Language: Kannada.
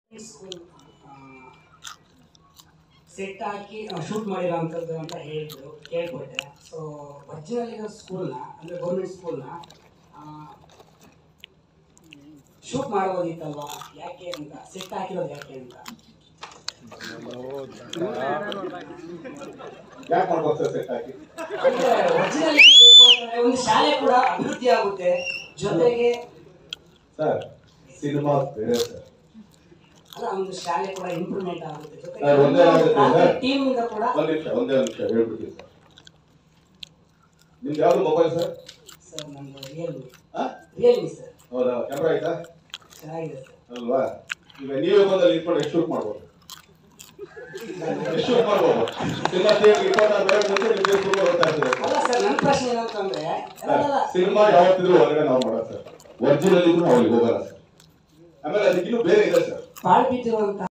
ಸೆಟ್ ಹಾಕಿ ಶೂಟ್ ಮಾಡಿರೋಂಥದ್ದು ಅಂತ ಹೇಳಿದ್ರು ಕೇಳ್ಪಟ್ಟೆ ಸೊ ಒರಿಜಿನಲ್ ಇರೋ ಸ್ಕೂಲ್ನ ಅಂದರೆ ಗೌರ್ಮೆಂಟ್ ಸ್ಕೂಲ್ನ ಶೂಟ್ ಮಾಡ್ಬೋದಿತ್ತಲ್ವಾ ಯಾಕೆ ಅಂತ ಸೆಟ್ ಹಾಕಿರೋದು ಯಾಕೆ ಅಂತ ಯಾಕೆ ಮಾಡ್ಬೋದು ಸರ್ ಸೆಟ್ ಹಾಕಿ ಅಂದ್ರೆ ಒರಿಜಿನಾಲಿಟಿ ಬೇಕು ಅಂತಂದ್ರೆ ಒಂದು ಶಾಲೆ ಕೂಡ ಅಭಿವೃದ್ಧಿ ಆಗುತ್ತೆ ಜೊತೆಗೆ ಸರ್ ಸಿನಿಮಾ ಬೇರೆ ಸರ್ ಅಲ್ಲ ಒಂದು ಶಾಲೆ ಕೂಡ ಇಂಪ್ರೂವ್ಮೆಂಟ್ ಆಗುತ್ತೆ ಸರ್, ಒಂದೇ ಆಗುತ್ತೆ ಸರ್. ಜೊತೆಗೆ ಟೀಮ್ ಇಂದ ಕೂಡ ಒಂದ್ ನಿಮಿಷ ಒಂದೇ ಒಂದು ನಿಮಿಷ ಹೇಳ್ಬಿಡ್ತೀನಿ ಸರ್ ನಿಮ್ದು ಯಾವ್ದು ಮೊಬೈಲ್ ಸರ್ ಸರ್ ನಮ್ದು ರಿಯಲ್ಮಿ ಹಾ ರಿಯಲ್ಮಿ ಸರ್ ಹೌದಾ ಕ್ಯಾಮ್ರಾ ಆಯ್ತಾ ಚೆನ್ನಾಗಿದೆ ಸರ್ ಅಲ್ವಾ ಈಗ ನೀವೇ ಬಂದಲ್ಲಿ ಇಟ್ಕೊಂಡು ಎಷ್ಟು ಶೂಟ್ ಮಾಡ್ಬೋದು ಎಷ್ಟು ಶೂಟ್ ಮಾಡ್ಬೋದು ಸಿನಿಮಾ ಥಿಯೇಟರ್ ಇಪ್ಪತ್ತಾರು ಬರೋದು ಮುಂಚೆ ನೀವು ಫೇಸ್ಬುಕ್ ಹೋಗ್ತಾ ಇರ್ತದೆ ಅಲ್ಲ ಸರ್ ನನ್ನ ಪ್ರಶ್ನೆ ಏನಂತಂದ್ರೆ ಅಲ್ಲ ಸಿನಿಮಾ ಯಾವತ್ತಿದ್ರು ಹೊರಗಡೆ ನಾವು ಮಾಡೋದು ಸರ್ ಒರಿಜಿನಲ್ ಇದ್ರು ನಾವು ಅಲ್ಲಿಗೆ ಹೋಗಲ್ಲ ಸರ್ ಆಮೇಲೆ ಅದಕ್ಕಿನ್ನೂ ಬೇರೆ ಇದೆ ಸರ್ ಪಾಳು ಬಿದ್ದಿರುವಂತಹ